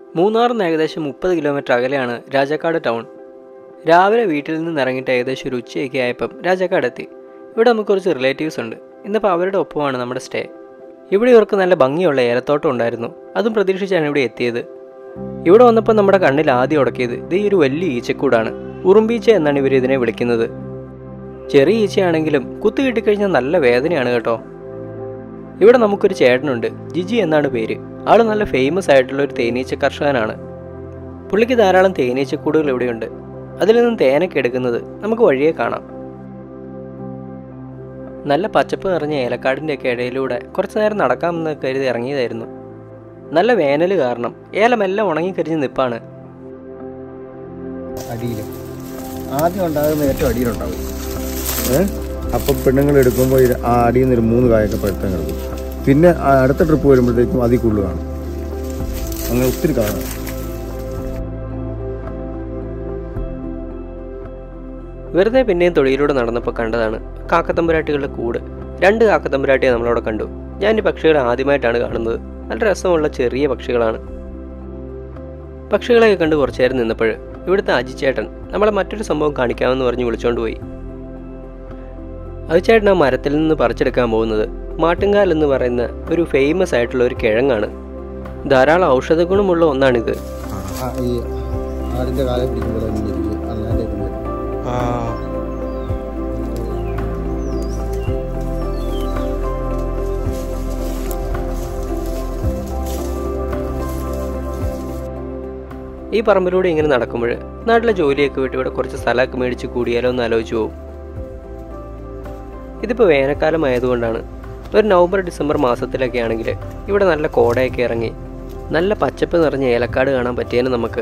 മൂന്നാറിൽ നിന്ന് ഏകദേശം മുപ്പത് കിലോമീറ്റർ അകലെയാണ് രാജാക്കാട് ടൗൺ രാവിലെ വീട്ടിൽ നിന്ന് ഇറങ്ങിയിട്ട് ഏകദേശം ഒരു ഉച്ചയൊക്കെ ആയപ്പം രാജാക്കാട് എത്തി ഇവിടെ നമുക്ക് കുറച്ച് റിലേറ്റീവ്സ് ഉണ്ട് ഇന്നിപ്പോൾ അവരുടെ ഒപ്പമാണ് നമ്മുടെ സ്റ്റേ ഇവിടെ ഇവർക്ക് നല്ല ഭംഗിയുള്ള ഏലത്തോട്ടം ഉണ്ടായിരുന്നു അതും പ്രതീക്ഷിച്ചാണ് ഇവിടെ എത്തിയത് ഇവിടെ വന്നപ്പോൾ നമ്മുടെ കണ്ണിൽ ആദ്യം ഉടക്കിയത് ഇത് ഈ ഒരു വലിയ ഈച്ചക്കൂടാണ് ഉറുമ്പീച്ച എന്നാണ് ഇവർ ഇതിനെ വിളിക്കുന്നത് ചെറിയ ഈച്ചയാണെങ്കിലും കുത്തു കിട്ടിക്കഴിഞ്ഞാൽ നല്ല വേദനയാണ് കേട്ടോ ഇവിടെ നമുക്കൊരു ചേട്ടനുണ്ട് ജിജി എന്നാണ് പേര് ആൾ നല്ല ഫേമസ് ആയിട്ടുള്ള ഒരു തേനീച്ച കർഷകനാണ് പുള്ളിക്ക് ധാരാളം തേനീച്ചക്കൂടുകൾ ഇവിടെയുണ്ട് അതിൽ നിന്നും തേനൊക്കെ എടുക്കുന്നത് നമുക്ക് വഴിയെ കാണാം നല്ല പച്ചപ്പ് നിറഞ്ഞ ഏലക്കാടിൻ്റെ ഒക്കെ ഇടയിലൂടെ കുറച്ചു നേരം നടക്കാമെന്ന് കരുതി ഇറങ്ങിയതായിരുന്നു നല്ല വേനൽ കാരണം ഏലമെല്ലാം ഉണങ്ങിക്കരിഞ്ഞ് നിപ്പാണ് അടിയിൽ ആദ്യം ഉണ്ടാകുന്ന ഏറ്റവും അടിയിലുണ്ടാവും ഏ അപ്പം പെണ്ണുങ്ങൾ എടുക്കുമ്പോൾ ഇത് ആ അടിയിൽ നിന്ന് ഒരു മൂന്ന് കായൊക്കെ പഴുത്തം കിടക്കും പിന്നെ ആ അടുത്ത ട്രിപ്പ് വരുമ്പോഴത്തേക്കും അതിൽ കൂടുതൽ കാണും അങ്ങനെ ഒത്തിരി കാണും വെറുതെ പിന്നെയും തൊടിയിലൂടെ നടന്നപ്പോൾ കണ്ടതാണ് കാക്കത്തമ്പുരാട്ടികളുടെ കൂട് രണ്ട് കാക്കത്തമ്പുരാട്ടിയെ നമ്മളവിടെ കണ്ടു ഞാൻ ഈ പക്ഷികളെ ആദ്യമായിട്ടാണ് കാണുന്നത് നല്ല രസമുള്ള ചെറിയ പക്ഷികളാണ് പക്ഷികളെയൊക്കെ കണ്ട് കുറച്ചു നേരം നിന്നപ്പോൾ ഇവിടുത്തെ അജിച്ചേട്ടൻ നമ്മളെ മറ്റൊരു സംഭവം കാണിക്കാമെന്ന് പറഞ്ഞ് വിളിച്ചോണ്ട് പോയി അജിച്ചേട്ടൻ ആ മരത്തിൽ നിന്ന് പറിച്ചെടുക്കാൻ പോകുന്നത് മാട്ടുങ്കാൽ എന്ന് പറയുന്ന ഒരു ഫേമസ് ആയിട്ടുള്ള ഒരു കിഴങ്ങാണ് ധാരാളം ഔഷധ ഗുണമുള്ള ഒന്നാണിത് ഈ ആടിൻ്റെ കാലം പിടിക്കുമ്പോൾ അങ്ങനെ ഇരിക്കും അങ്ങനെ ഈ പറമ്പിലൂടെ ഇങ്ങനെ നടക്കുമ്പോൾ നാട്ടിലെ ജോലിയൊക്കെ വിട്ട് ഇവിടെ കുറച്ച് സ്ഥലമൊക്കെ മേടിച്ച് കൂടിയാലോ എന്ന് ആലോചിച്ച് പോകും ഇതിപ്പോൾ വേനൽക്കാലം ആയതുകൊണ്ടാണ് ഒരു നവംബർ ഡിസംബർ മാസത്തിലൊക്കെ ആണെങ്കിൽ ഇവിടെ നല്ല കോടയൊക്കെ ഇറങ്ങി നല്ല പച്ചപ്പ് നിറഞ്ഞ ഏലക്കാട് കാണാൻ പറ്റിയേനെ നമുക്ക്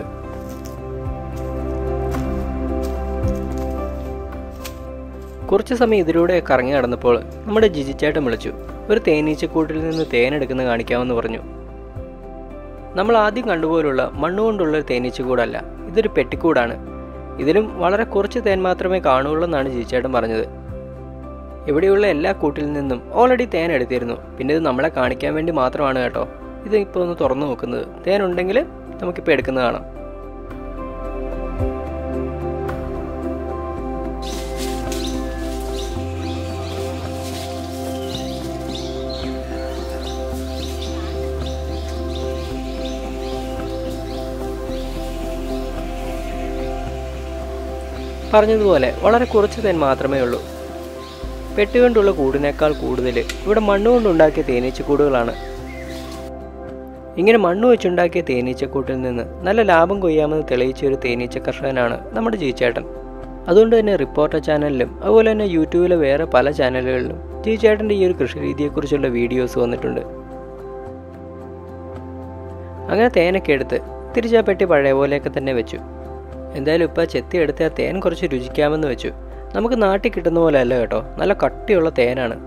കുറച്ച് സമയം ഇതിലൂടെയൊക്കെ ഇറങ്ങി നടന്നപ്പോൾ നമ്മുടെ ജിജിച്ചേട്ടൻ വിളിച്ചു ഒരു തേനീച്ചക്കൂട്ടിൽ നിന്ന് തേനെടുക്കുന്ന കാണിക്കാമെന്ന് പറഞ്ഞു നമ്മൾ ആദ്യം കണ്ടുപോലുള്ള മണ്ണുകൊണ്ടുള്ള ഒരു തേനീച്ചക്കൂടല്ല ഇതൊരു പെട്ടിക്കൂടാണ് ഇതിലും വളരെ കുറച്ച് തേൻ മാത്രമേ കാണുള്ളൂ എന്നാണ് ജിച്ചേട്ടൻ പറഞ്ഞത് ഇവിടെയുള്ള എല്ലാ കൂട്ടിൽ നിന്നും ഓൾറെഡി തേൻ എടുത്തിരുന്നു പിന്നെ ഇത് നമ്മളെ കാണിക്കാൻ വേണ്ടി മാത്രമാണ് കേട്ടോ ഇത് ഇപ്പോൾ ഒന്ന് തുറന്നു നോക്കുന്നത് തേൻ ഉണ്ടെങ്കിൽ നമുക്കിപ്പോൾ എടുക്കുന്നത് കാണാം പറഞ്ഞതുപോലെ വളരെ കുറച്ച് തേൻ മാത്രമേ ഉള്ളൂ പെട്ടുകൊണ്ടുള്ള കൂടിനേക്കാൾ കൂടുതൽ ഇവിടെ മണ്ണുകൊണ്ടുണ്ടാക്കിയ തേനീച്ചക്കൂടുകളാണ് ഇങ്ങനെ മണ്ണ് വെച്ചുണ്ടാക്കിയ തേനീച്ചക്കൂട്ടിൽ നിന്ന് നല്ല ലാഭം കൊയ്യാമെന്ന് തെളിയിച്ച ഒരു തേനീച്ച കർഷകനാണ് നമ്മുടെ ജീച്ചേട്ടൻ അതുകൊണ്ട് തന്നെ റിപ്പോർട്ടർ ചാനലിലും അതുപോലെ തന്നെ യൂട്യൂബിലെ വേറെ പല ചാനലുകളിലും ജീച്ചേട്ടൻ്റെ ഈ ഒരു കൃഷി രീതിയെക്കുറിച്ചുള്ള വീഡിയോസ് വന്നിട്ടുണ്ട് അങ്ങനെ തേനൊക്കെ എടുത്ത് തിരിച്ചാ പെട്ടി പഴയ പോലെയൊക്കെ തന്നെ വെച്ചു എന്തായാലും ഇപ്പോൾ ചെത്തി എടുത്ത് ആ തേൻ കുറച്ച് രുചിക്കാമെന്ന് വെച്ചു നമുക്ക് നാട്ടിൽ കിട്ടുന്ന പോലെ അല്ല കേട്ടോ നല്ല കട്ടിയുള്ള തേനാണ്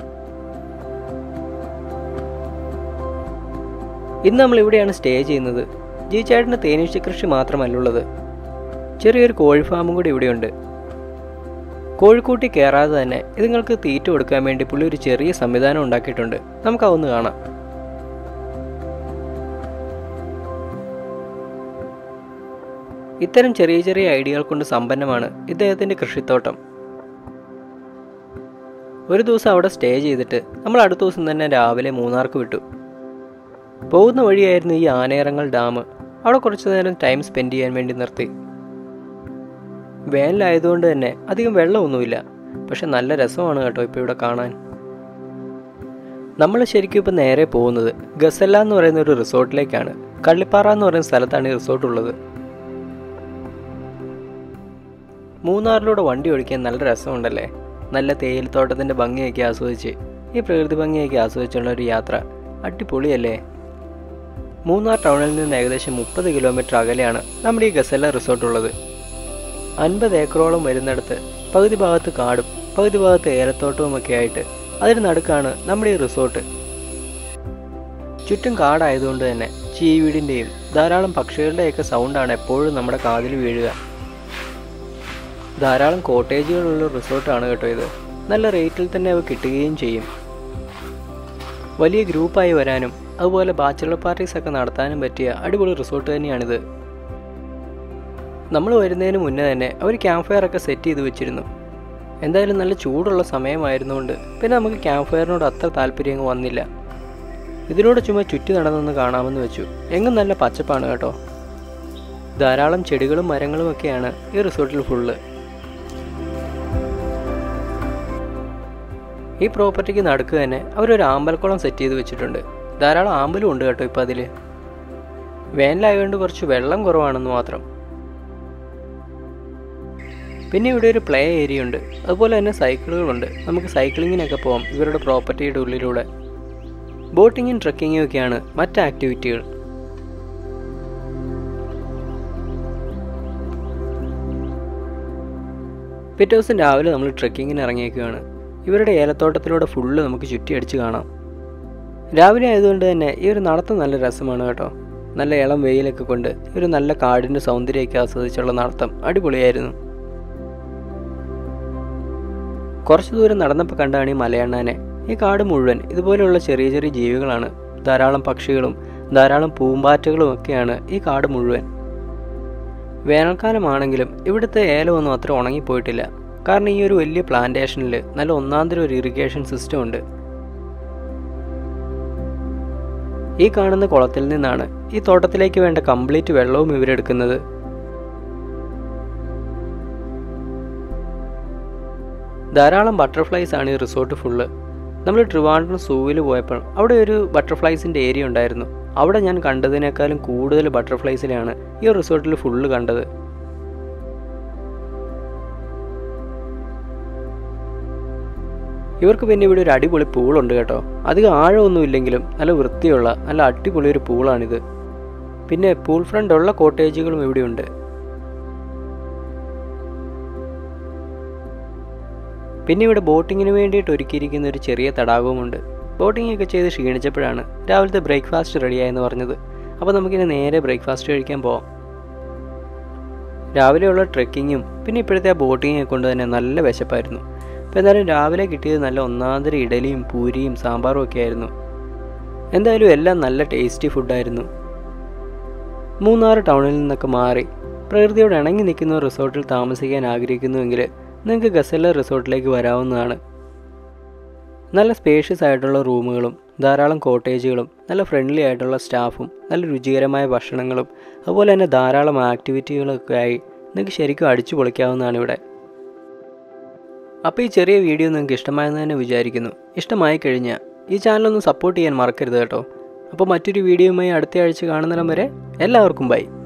ഇന്ന് നമ്മൾ ഇവിടെയാണ് സ്റ്റേ ചെയ്യുന്നത് ജി ചേട്ടന് തേനീച്ച കൃഷി മാത്രമല്ലുള്ളത് ചെറിയൊരു കോഴി ഫാമും കൂടി ഇവിടെയുണ്ട് കോഴിക്കൂട്ടി കയറാതെ തന്നെ ഇതുങ്ങൾക്ക് തീറ്റ കൊടുക്കാൻ വേണ്ടി പുള്ളി ഒരു ചെറിയ സംവിധാനം ഉണ്ടാക്കിയിട്ടുണ്ട് നമുക്ക് അതൊന്ന് കാണാം ഇത്തരം ചെറിയ ചെറിയ ഐഡിയകൾ കൊണ്ട് സമ്പന്നമാണ് ഇദ്ദേഹത്തിൻ്റെ കൃഷിത്തോട്ടം ഒരു ദിവസം അവിടെ സ്റ്റേ ചെയ്തിട്ട് നമ്മൾ അടുത്ത ദിവസം തന്നെ രാവിലെ മൂന്നാർക്ക് വിട്ടു പോകുന്ന വഴിയായിരുന്നു ഈ ആനയിറങ്ങൽ ഡാം അവിടെ കുറച്ചു നേരം ടൈം സ്പെൻഡ് ചെയ്യാൻ വേണ്ടി നിർത്തി വേനലായതുകൊണ്ട് തന്നെ അധികം വെള്ളമൊന്നുമില്ല പക്ഷെ നല്ല രസമാണ് കേട്ടോ ഇപ്പോൾ ഇവിടെ കാണാൻ നമ്മൾ ശരിക്കും ഇപ്പം നേരെ പോകുന്നത് ഗസല്ല എന്ന് പറയുന്ന ഒരു റിസോർട്ടിലേക്കാണ് കള്ളിപ്പാറ എന്ന് പറയുന്ന സ്ഥലത്താണ് ഈ റിസോർട്ട് ഉള്ളത് മൂന്നാറിലൂടെ വണ്ടി ഓടിക്കാൻ നല്ല രസമുണ്ടല്ലേ നല്ല തേയിലത്തോട്ടത്തിൻ്റെ ഭംഗിയൊക്കെ ആസ്വദിച്ച് ഈ പ്രകൃതി ഭംഗിയൊക്കെ ആസ്വദിച്ചുള്ള ഒരു യാത്ര അടിപൊളിയല്ലേ മൂന്നാർ ടൗണിൽ നിന്ന് ഏകദേശം മുപ്പത് കിലോമീറ്റർ അകലെയാണ് നമ്മുടെ ഈ ഗസല്ല റിസോർട്ട് ഉള്ളത് അൻപത് ഏക്കറോളം വരുന്നിടത്ത് പകുതി ഭാഗത്ത് കാടും പകുതി ഭാഗത്ത് ഏലത്തോട്ടവും ഒക്കെ ആയിട്ട് അതിന് നടുക്കാണ് നമ്മുടെ ഈ റിസോർട്ട് ചുറ്റും കാടായതുകൊണ്ട് തന്നെ ചീവീടിൻ്റെയും ധാരാളം പക്ഷികളുടെയൊക്കെ സൗണ്ടാണ് എപ്പോഴും നമ്മുടെ കാതിൽ വീഴുക ധാരാളം കോട്ടേജുകളുള്ള റിസോർട്ടാണ് കേട്ടോ ഇത് നല്ല റേറ്റിൽ തന്നെ അവ കിട്ടുകയും ചെയ്യും വലിയ ഗ്രൂപ്പായി വരാനും അതുപോലെ ബാച്ചുലർ പാർട്ടീസ് ഒക്കെ നടത്താനും പറ്റിയ അടിപൊളി റിസോർട്ട് തന്നെയാണിത് നമ്മൾ വരുന്നതിന് മുന്നേ തന്നെ അവർ ക്യാമ്പ് ഫയർ ഒക്കെ സെറ്റ് ചെയ്ത് വെച്ചിരുന്നു എന്തായാലും നല്ല ചൂടുള്ള സമയമായിരുന്നുകൊണ്ട് പിന്നെ നമുക്ക് ക്യാമ്പ് ഫയറിനോട് അത്ര താല്പര്യം അങ്ങ് വന്നില്ല ഇതിലൂടെ ചുമ്മാ ചുറ്റി നടന്നൊന്ന് കാണാമെന്ന് വെച്ചു എങ്ങും നല്ല പച്ചപ്പാണ് കേട്ടോ ധാരാളം ചെടികളും മരങ്ങളും ഒക്കെയാണ് ഈ റിസോർട്ടിൽ ഫുള്ള് ഈ പ്രോപ്പർട്ടിക്ക് നടുക്ക് തന്നെ അവരൊരു ആമ്പൽക്കുളം സെറ്റ് ചെയ്ത് വെച്ചിട്ടുണ്ട് ധാരാളം ആമ്പലും ഉണ്ട് കേട്ടോ ഇപ്പം അതിൽ വേനലായതുകൊണ്ട് കുറച്ച് വെള്ളം കുറവാണെന്ന് മാത്രം പിന്നെ ഇവിടെ ഒരു പ്ലേ ഏരിയ ഉണ്ട് അതുപോലെ തന്നെ സൈക്കിളുകളുണ്ട് നമുക്ക് സൈക്ലിങ്ങിനൊക്കെ പോകാം ഇവരുടെ പ്രോപ്പർട്ടിയുടെ ഉള്ളിലൂടെ ബോട്ടിങ്ങും ട്രക്കിങ്ങും ഒക്കെയാണ് മറ്റ് ആക്ടിവിറ്റികൾ പിറ്റേ ദിവസം രാവിലെ നമ്മൾ ട്രക്കിങ്ങിന് ഇറങ്ങിയേക്കുകയാണ് ഇവരുടെ ഏലത്തോട്ടത്തിലൂടെ ഫുള്ള് നമുക്ക് ചുറ്റിയടിച്ച് കാണാം രാവിലെ ആയതുകൊണ്ട് തന്നെ ഈ ഒരു നടത്തം നല്ല രസമാണ് കേട്ടോ നല്ല ഇളം വെയിലൊക്കെ കൊണ്ട് ഒരു നല്ല കാടിൻ്റെ സൗന്ദര്യമൊക്കെ ആസ്വദിച്ചുള്ള നടത്തം അടിപൊളിയായിരുന്നു കുറച്ച് ദൂരം നടന്നപ്പോൾ കണ്ടാണ് ഈ മലയണ്ണാനെ ഈ കാട് മുഴുവൻ ഇതുപോലെയുള്ള ചെറിയ ചെറിയ ജീവികളാണ് ധാരാളം പക്ഷികളും ധാരാളം പൂമ്പാറ്റകളും ഒക്കെയാണ് ഈ കാട് മുഴുവൻ വേനൽക്കാലമാണെങ്കിലും ഇവിടുത്തെ ഏലമൊന്നും അത്ര ഉണങ്ങിപ്പോയിട്ടില്ല കാരണം ഈ ഒരു വലിയ പ്ലാന്റേഷനിൽ നല്ല ഒന്നാന്തരം ഒരു ഇറിഗേഷൻ സിസ്റ്റം ഉണ്ട് ഈ കാണുന്ന കുളത്തിൽ നിന്നാണ് ഈ തോട്ടത്തിലേക്ക് വേണ്ട കംപ്ലീറ്റ് വെള്ളവും ഇവരെടുക്കുന്നത് ധാരാളം ബട്ടർഫ്ലൈസ് ആണ് ഈ റിസോർട്ട് ഫുള്ള് നമ്മൾ ട്രിവാൻഡ്രം സൂവിൽ പോയപ്പോൾ അവിടെ ഒരു ബട്ടർഫ്ലൈസിൻ്റെ ഏരിയ ഉണ്ടായിരുന്നു അവിടെ ഞാൻ കണ്ടതിനേക്കാളും കൂടുതൽ ബട്ടർഫ്ലൈസിനെയാണ് ഈ റിസോർട്ടിൽ ഫുള്ള് കണ്ടത് ഇവർക്ക് പിന്നെ ഇവിടെ ഒരു അടിപൊളി പൂളുണ്ട് കേട്ടോ അധികം ആഴമൊന്നും ഇല്ലെങ്കിലും നല്ല വൃത്തിയുള്ള നല്ല അടിപൊളി ഒരു പൂളാണിത് പിന്നെ പൂൾ ഫ്രണ്ട് ഉള്ള കോട്ടേജുകളും ഇവിടെയുണ്ട് പിന്നെ ഇവിടെ ബോട്ടിങ്ങിന് വേണ്ടിയിട്ട് ഒരുക്കിയിരിക്കുന്ന ഒരു ചെറിയ തടാകവുമുണ്ട് ബോട്ടിംഗ് ഒക്കെ ചെയ്ത് ക്ഷീണിച്ചപ്പോഴാണ് രാവിലത്തെ ബ്രേക്ക്ഫാസ്റ്റ് റെഡിയായെന്ന് പറഞ്ഞത് അപ്പോൾ നമുക്കിനി നേരെ ബ്രേക്ക്ഫാസ്റ്റ് കഴിക്കാൻ പോവാം രാവിലെയുള്ള ട്രെക്കിങ്ങും പിന്നെ ഇപ്പോഴത്തെ ആ ബോട്ടിങ്ങും കൊണ്ട് തന്നെ നല്ല വിശപ്പായിരുന്നു അപ്പോൾ എന്തായാലും രാവിലെ കിട്ടിയത് നല്ല ഒന്നാന്തര ഇഡലിയും പൂരിയും സാമ്പാറും ഒക്കെ ആയിരുന്നു എന്തായാലും എല്ലാം നല്ല ടേസ്റ്റി ഫുഡായിരുന്നു മൂന്നാർ ടൗണിൽ നിന്നൊക്കെ മാറി പ്രകൃതിയോട് ഇണങ്ങി നിൽക്കുന്ന റിസോർട്ടിൽ താമസിക്കാൻ ആഗ്രഹിക്കുന്നുവെങ്കിൽ നിങ്ങൾക്ക് ഗസല്ല റിസോർട്ടിലേക്ക് വരാവുന്നതാണ് നല്ല സ്പേഷ്യസ് ആയിട്ടുള്ള റൂമുകളും ധാരാളം കോട്ടേജുകളും നല്ല ഫ്രണ്ട്ലി ആയിട്ടുള്ള സ്റ്റാഫും നല്ല രുചികരമായ ഭക്ഷണങ്ങളും അതുപോലെ തന്നെ ധാരാളം ആക്ടിവിറ്റികളൊക്കെ ആയി നിങ്ങൾക്ക് ശരിക്കും അടിച്ചു പൊളിക്കാവുന്നതാണ് ഇവിടെ അപ്പോൾ ഈ ചെറിയ വീഡിയോ നിങ്ങൾക്ക് ഇഷ്ടമായെന്ന് തന്നെ വിചാരിക്കുന്നു ഇഷ്ടമായി കഴിഞ്ഞാൽ ഈ ചാനലൊന്ന് സപ്പോർട്ട് ചെയ്യാൻ മറക്കരുത് കേട്ടോ അപ്പോൾ മറ്റൊരു വീഡിയോയുമായി അടുത്ത ആഴ്ച കാണുന്നിടം വരെ എല്ലാവർക്കും ബൈ